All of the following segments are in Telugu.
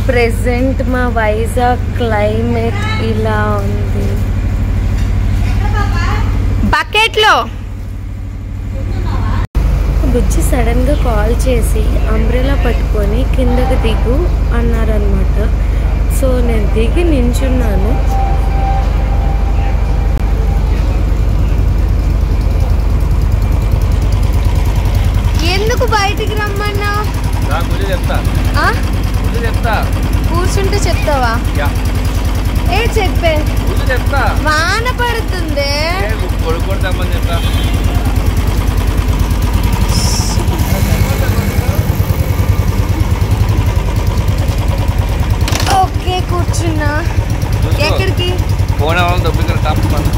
ప్రెసెంట్ మా వైజాగ్ క్లైమేట్ ఇలా ఉంది బకెట్లో బుజ్జి సడన్ గా కాల్ చేసి అంబ్రెలా పట్టుకొని కిందకి దిగు అన్నారనమాట సో నేను దిగి నించున్నాను ఎందుకు బయటికి రమ్మన్నా నా గురించి చెప్తా గురించి చెప్తా కూర్చుంటే చెప్తావా యా ఏ చెప్పే గురించి చెప్తా వాన పడుతుంది ఏ, కొడుకు తెమ్మని చెప్తా ఓకే కూర్చున్నా చూసుకో. ఎక్కడికి ఫోన్ అవ్వాలి దొబ్బింది తప్ప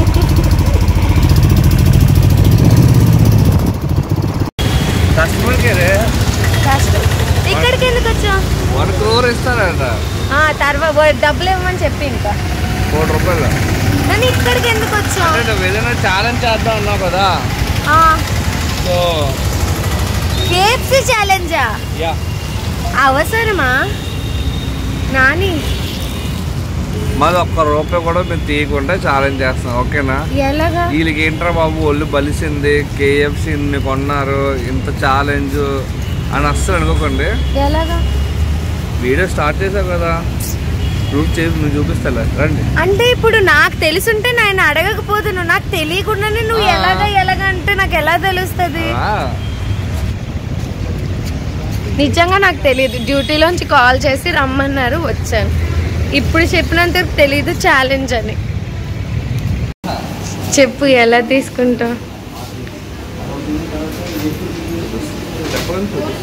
కస్టమర్ కేరే కష్టం ఇక్కడికి ఎందుకు వచ్చా వన్ క్రోర్ ఇస్తారంట తర్వాత డబ్బులు ఇవ్వమని చెప్పి ఇంకా కోటి రూపాయలు కానీ ఇక్కడికి ఎందుకు వచ్చా అంటే నువ్వు ఏదైనా ఛాలెంజ్ చేద్దాం అన్నావు కదా సో కేఎఫ్సి ఛాలెంజా యా అవసరమా నాని మాది ఒక్క రూపాయి కూడా మేము తీయకుండా ఛాలెంజ్ చేస్తాం ఓకేనా ఎలాగా వీళ్ళకి ఏంట్రా బాబు ఒళ్ళు బలిసింది కేఎఫ్సి కొన్నారు ఇంత ఛాలెంజ్ అని అస్సలు అనుకోకండి ఎలాగా వీడియో స్టార్ట్ చేసావు కదా ప్రూఫ్ చేసి నువ్వు చూపిస్తా రండి అంటే ఇప్పుడు నాకు తెలుసుంటే నేను అడగకపోతున్నా నాకు తెలియకుండానే నువ్వు ఆ. ఎలాగా ఎలాగా అంటే నాకు ఎలా తెలుస్తుంది ఆ, నిజంగా నాకు తెలియదు డ్యూటీలోంచి కాల్ చేసి రమ్మన్నారు వచ్చాను ఇప్పుడు చెప్పినంత తెలీదు ఛాలెంజ్ అని చెప్పు ఎలా తీసుకుంటావు చెప్పండి చూపిస్తా.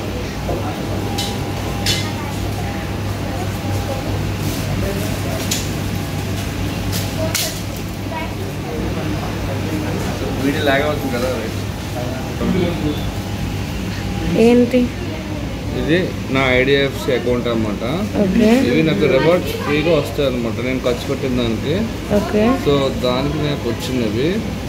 వీడియో లాగ్ అవుతుంది కదా ఏంటి ఇది నా ఐడిఎఫ్సి అకౌంట్ అన్నమాట ఓకే ఇవి నాకు రివార్డ్స్ ఫ్రీగా వస్తాయి అనమాట నేను ఖర్చు పెట్టిన దానికి ఓకే సో దానికి నాకు వచ్చినవి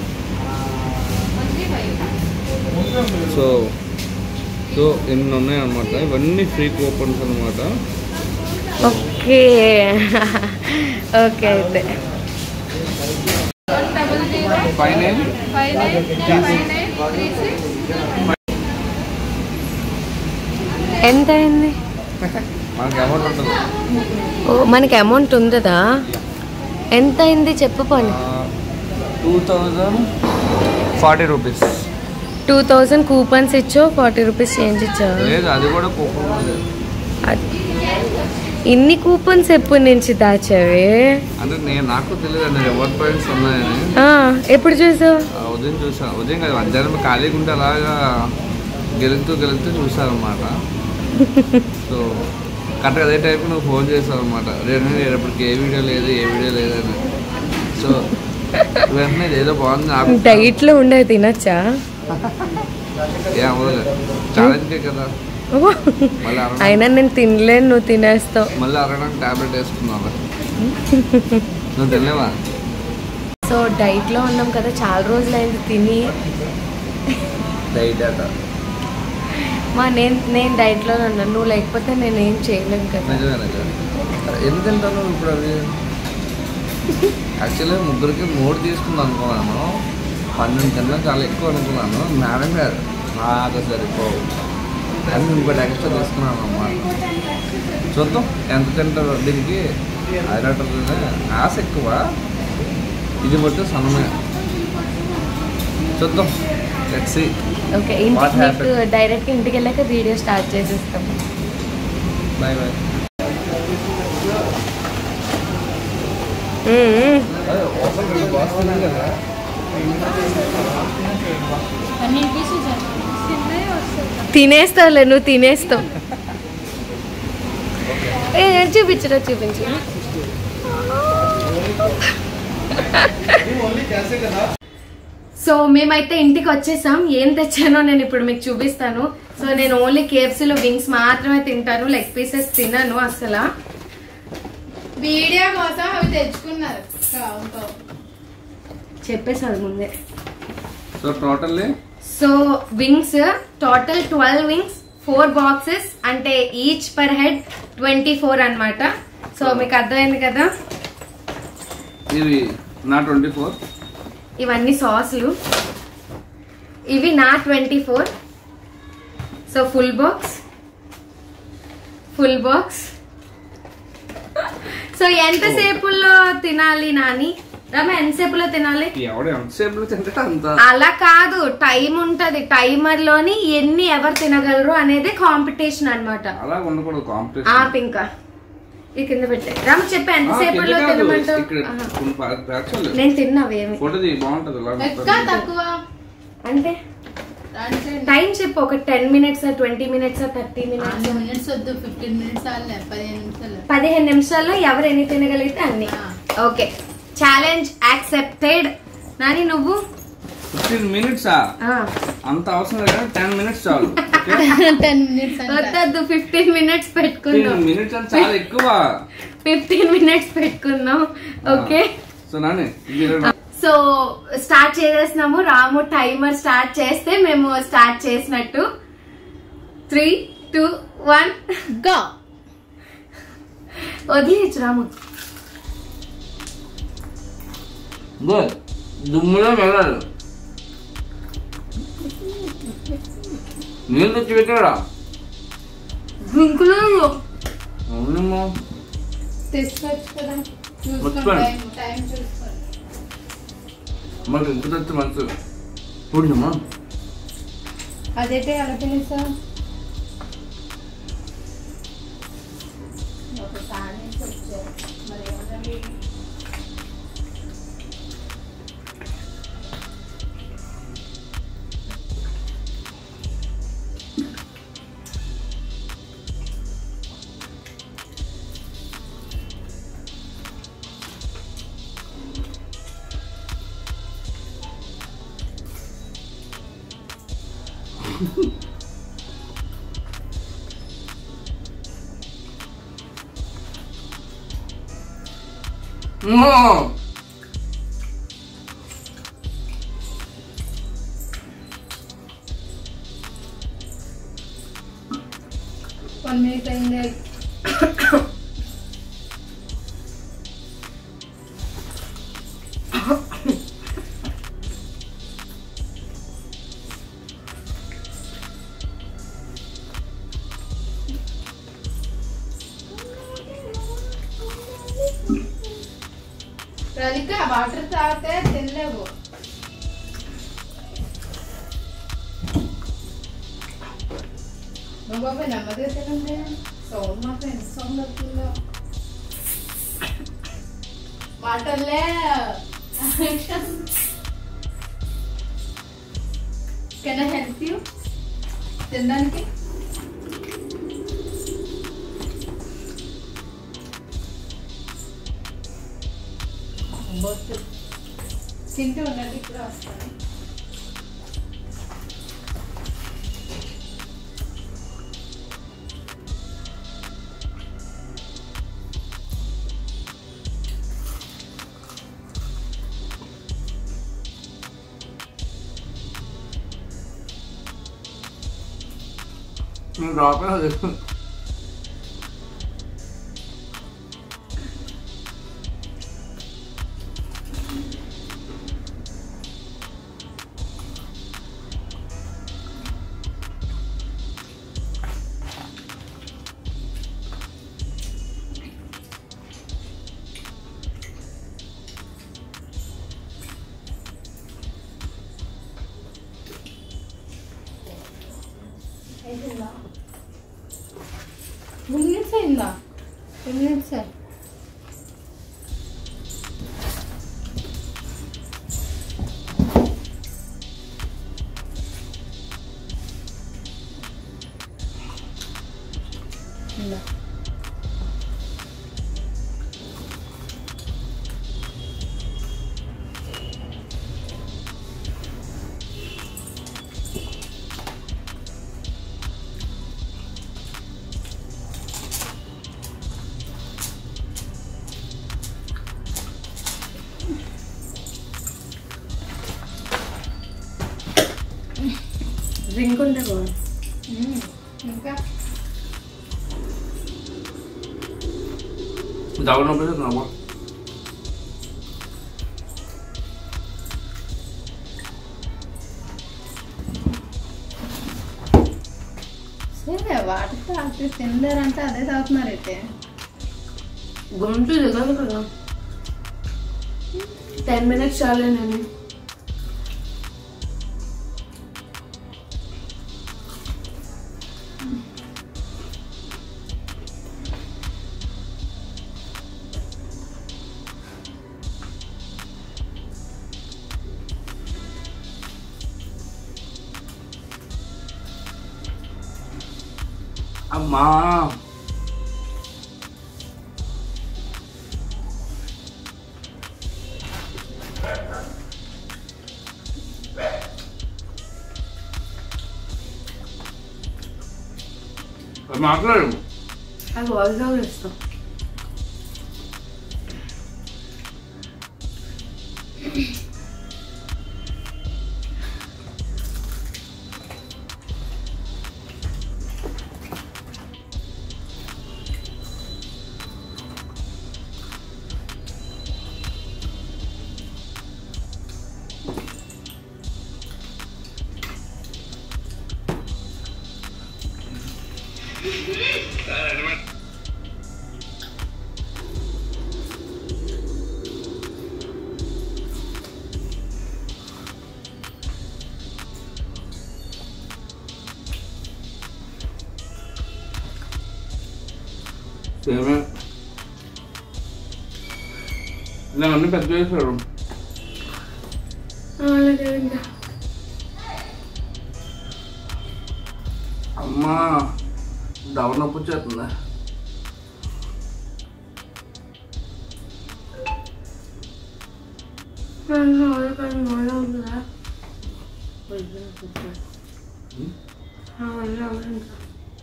సో సో ఎన్ని ఉన్నాయి అనమాట ఇవన్నీ ఫ్రీ కూపన్స్ అనమాట ఓకే ఓకే అయితే ఫైవ్ ఎంత అయింది మనకి అమౌంట్ ఉంటుంది ఓ మనకి అమౌంట్ ఉందా ఎంత అయింది చెప్పు పోనీ two thousand forty rupees two thousand coupons ఇచ్చో ఫార్టీ రూపీస్ చేంజ్ ఇచ్చావు లేదు అది కూడా కూపన్ ఉంది. అద్- ఇన్ని కూపన్స్ ఎప్పటి నుంచి దాచావే అంటే నేను నాకు తెలియదు అండి రివార్డ్ పాయింట్స్ ఉన్నాయని ఆ, ఎప్పుడు చూసావు ఆ ఉదయం చూసాను ఉదయం కదా మధ్యాహ్నం ఖాళీగా ఉంటే అలాగా గెలుతూ గెలుతూ చూసానమాట సో కరెక్ట్గా అదే టైంకి నువ్వు ఫోన్ చేసావు అనమాట రేపు రేపటికి ఏ వీడియో లేదు ఏ వీడియో లేదని సో వెంటనే ఇది ఏదో బాగుంది నాకు డైట్ లో ఉండేది తినచ్చా ఏ అవ్వదు ఛాలెంజ్కే కదా మళ్ళీ అరగ అయినా నేను తినలేను నువ్వు తినేస్తావు మళ్ళీ అరగడానికి టాబ్లెట్ వేసుకున్నావు నువ్వు తినలేవా సో డైట్ లో ఉన్నాం కదా చాలా రోజులైంది తిని డైట్ అట మా నేను నేను డైట్ లో ఉన్నాను నువ్వు లేకపోతే నేను ఏం చేయలేను కదా నిజమేనా ఎందుకు తింటాను ఇప్పుడు అవి యాక్చువల్లీ ముగ్గురికి మూడు తీసుకుందాం అనుకున్నాను పన్నెండు తినడం చాలా ఎక్కువ అనుకున్నాను మేడం గారు నాకు సరిపోవు కానీ ఇంకోటి ఎక్స్ట్రా తీసుకున్నాను అన్నమాట చూద్దాం ఎంత తింటారో దీనికి అయినట్టు ఆశ ఎక్కువ ఇది బట్టి సన్నమే చూద్దాం లెట్స్ ఓకే What ఇంటికి happened? మీకు డైరెక్ట్ ఇంటికి వెళ్ళాక వీడియో స్టార్ట్ చేసేస్తాం బాయ్ బాయ్ కదా తినేస్తావులే నువ్వు తినేస్తావు ఏ చూపించరా చూపించు సో మేమైతే ఇంటికి వచ్చేసాం ఏం తెచ్చానో నేను ఇప్పుడు మీకు చూపిస్తాను సో నేను ఓన్లీ కేఎఫ్సీలో వింగ్స్ మాత్రమే తింటాను లెగ్ పీసెస్ తినను అసలు వీడియో కోసం అవి తెచ్చుకున్నారు చెప్పేసాను ముందే so totally so wings total twelve wings four boxes అంటే each per head twenty four అనమాట సో మీకు అర్థమైంది కదా ఇవి నా ట్వంటీ ఫోర్ ఇవన్నీ సాసులు ఇవి నా twenty four so full box full box so ఎంతసేపులో తినాలి నాని రమ ఎంతసేపులో తినాలి ఎవడు ఎంతసేపు తింటే అంత అలా కాదు టైం ఉంటది టైమర్ లోని ఎన్ని ఎవరు తినగలరు అనేది కాంపిటీషన్ అన్నమాట అలా ఉండకూడదు ఆప్ కాంపిటీషన్ ఇంకా ఈ కింద పెట్టే రామ్ చెప్పు ఎంతసేపులో తినమంటావు ఇక్కడ ఆహా. కొన్ని ప్యాక్చువల్ నేను తిన్నావేమి ఫోటో తీ బాగుంటది ఇలా ఎక్కువ మొత్తం. తక్కువ అంటే అంటే టైం చెప్పు ఒక ten minutes twenty minutes thirty minutes minutes వద్దు ఫిఫ్టీన్ మినిట్స్ ఆలే పదిహేను నిమిషాలు పదిహేను నిమిషాల్లో ఎవరు ఎన్ని తినగలిగితే అన్ని ఆ. ఓకే ఛాలెంజ్ యాక్సెప్టెడ్ నాని నువ్వు ఫిఫ్టీన్ మినిట్స్ అంత అవసరం లేదు టెన్ మినిట్స్ చాలు టెన్ మినిట్స్ అంటే వద్దొద్దు ఫిఫ్టీన్ మినిట్స్ పెట్టుకుందాం ఫిఫ్టీన్ మినిట్స్ అంటే చాలా ఎక్కువ ఫిఫ్టీన్ మినిట్స్ పెట్టుకుందాం ఓకే సో నాని ఇది ఇరవై- సో స్టార్ట్ చేసేస్తున్నాము రాము టైమర్ స్టార్ట్ చేస్తే మేము స్టార్ట్ చేసినట్టు త్రీ టూ వన్ గా వదిలేచ్చు రాము Good. దుమ్ములో వెళ్ళాలి నీళ్ళు తెచ్చి పెట్టాడా డ్రింకులు అవునమ్మా తెచ్చుకోవచ్చు కదా చూసుకోండి మర్చిపోయాను. టైం టైం చూసుకోండి మరి ఇంత తెచ్చి మంచి చూడమ్మా అదైతే ఎలా తెలుసా ఒకసారి వచ్చారు మరి ఏమన్నా వన్ మినిట్ అయింది రలిక వాటర్ తాగితే తినలేవు మా బాబాయ్ నెమ్మదిగా తినండి సౌండ్ మాత్రం ఎంత సౌండ్ వస్తుందో మాటల్లే కెన్ ఐ హెల్ప్ యూ తినడానికి బొత్తు. తింటూ ఉండండి ఇప్పుడు వస్తాను నేను డ్రాప్ మినిట్స్ అయిందా టెన్ మినిట్స్ డ్రింక్ ఉంటే బాగుంది ఇంకా దవడ నొప్పి వస్తుంది సరే వాటర్ తాగితే తిందారంటే అదే తాగుతున్నారైతే గొంతు దిగదు కదా టెన్ మినిట్స్ చాలే నేను అమ్మా మాట్లాడు అది వాయిస్ ఓవర్ ఇస్తాం సేమే నేను అన్ని పెద్ద చేశాడు అలాగే ఇంకా అమ్మా దవడ నొప్పి వచ్చేస్తుందా కానీ మళ్ళీ ఉందా మళ్ళీ ఇంకా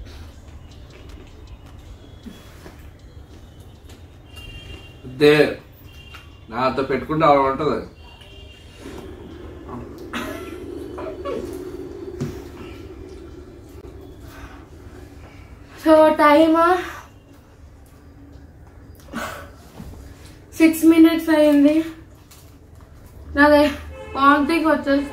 అదే నాతో పెట్టుకుంటే అలా ఉంటుంది సో టైమ్ సిక్స్ మినిట్స్ అయింది నాదే వాంతింగ్ వచ్చేసి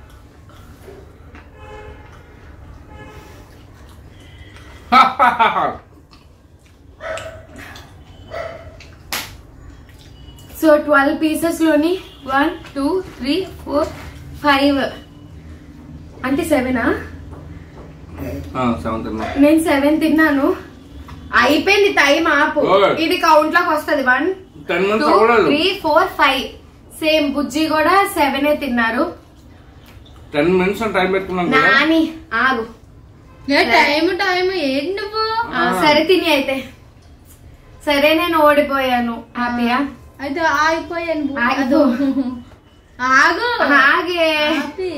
సో ట్వెల్వ్ పీసెస్ లోని one two three four five అంటే సెవెనా సెవెంత్ నేను సెవెన్ తిన్నాను అయిపోయింది టైం ఆపు ఓయ్. ఇది కౌంట్ లోకి వస్తుంది వన్ టెన్ టూ మినిట్స్ అవ్వలేదు three four five same Bujji కూడా సెవెన్ తిన్నారు టెన్ మినిట్స్ టైం పెట్టుకున్నాం కదా నాని ఆగు టైం టైం ఏంటి నువ్వు ఆ, సరే తిని అయితే సరే నేను ఓడిపోయాను హ్యాపీయా అయితే ఆగిపోయాను బు- ఆగు. ఆగు ఆగే ఆపి.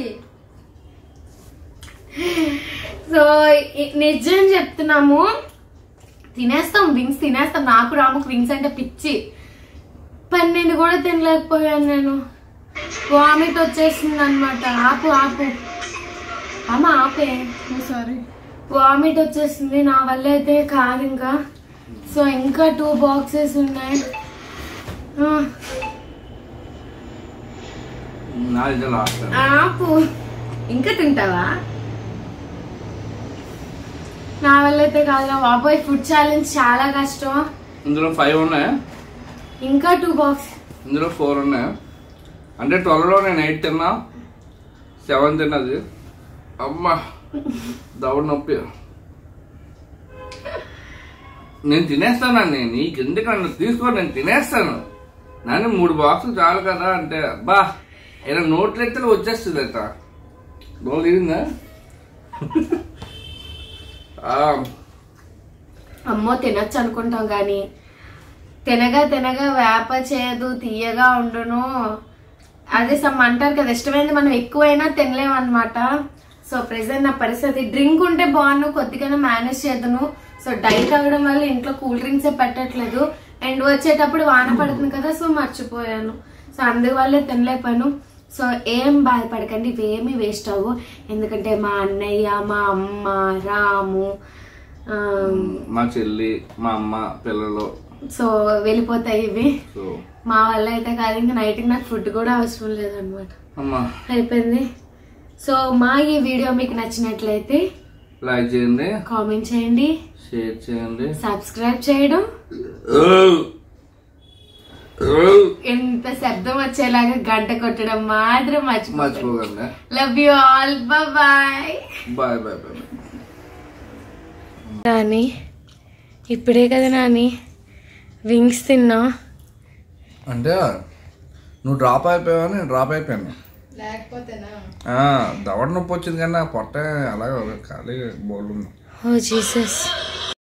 సో ఇ- నిజం చెప్తున్నాము తినేస్తాం వింగ్స్ తినేస్తాం నాకు రాముకు వింగ్స్ అంటే పిచ్చి పన్నెండు కూడా తినలేకపోయాను నేను వామిట్ వచ్చేసింది అనమాట ఆపు ఆపు అమ్మ ఆపే సారీ వామిట్ వచ్చేసింది నా వల్ల అయితే కాదు ఇంకా సో ఇంకా టూ బాక్సెస్ ఉన్నాయి ఆ, నా ఇది లాస్ట్ ఆపు ఇంకా తింటావా నా వల్ల అయితే కాదురా బాబోయ్ ఫుడ్ ఛాలెంజ్ చాలా కష్టం ఇందులో ఫైవ్ ఉన్నాయి ఇంకా టూ బాక్స్ ఇందులో ఫోర్ ఉన్నాయి అంటే ట్వెల్వ్లో నేను ఎయిట్ తిన్నా సెవెన్ తిన్నది అమ్మా దవడ నొప్పి నేను తినేస్తానండి నీకు ఎందుకన్నా తీసుకో నేను తినేస్తాను నాన్న మూడు బాక్సులు చాలు కదా అంటే అబ్బా ఇలా నోట్లు ఎత్తే వచ్చేస్తుంది అట నోరు తిరిందా ఆ, అమ్మో తినొచ్చు అనుకుంటాం కానీ తినగా తినగా వేప చేయదు తీయగా ఉండును అదే సమ్ అంటారు కదా ఇష్టమైనది మనం ఎక్కువైనా తినలేము అనమాట సో ప్రెసెంట్ నా పరిస్థితి డ్రింక్ ఉంటే బాగున్నాను కొద్దిగా మేనేజ్ చేద్దును సో డైట్ అవ్వడం వల్ల ఇంట్లో కూల్ డ్రింక్స్ పెట్టట్లేదు అండ్ వచ్చేటప్పుడు వాన పడుతుంది కదా సో మర్చిపోయాను సో అందువల్లే తినలేకపోయాను సో ఏం బాధపడకండి ఇవేమీ వేస్ట్ అవ్వు ఎందుకంటే మా అన్నయ్య మా అమ్మ రాము ఆ, మా చెల్లి మా అమ్మ పిల్లలు సో వెళ్ళిపోతాయి ఇవి సో మా వల్ల అయితే కాదు ఇంకా నైట్కి నాకు ఫుడ్ కూడా అవసరం లేదనమాట అమ్మా అయిపోయింది సో మా ఈ వీడియో మీకు నచ్చినట్లయితే లైక్ చేయండి కామెంట్ చేయండి షేర్ చేయండి సబ్స్క్రైబ్ చేయడం ఎంత శబ్దం వచ్చేలాగా గంట కొట్టడం మాత్రం మర్చిపోకండి మర్చిపోకండి love you all bye bye bye bye Nani ఇప్పుడే కదా నాని వింగ్స్ తిన్నా అంటే నువ్వు డ్రాప్ అయిపోయావు నేను డ్రాప్ అయిపోయాను లేకపోతేనా ఆ, దవడ నొప్పి వచ్చింది కానీ నా పొట్ట అలాగే ఖాళీ బోల్ ఉంది ఓ జీసస్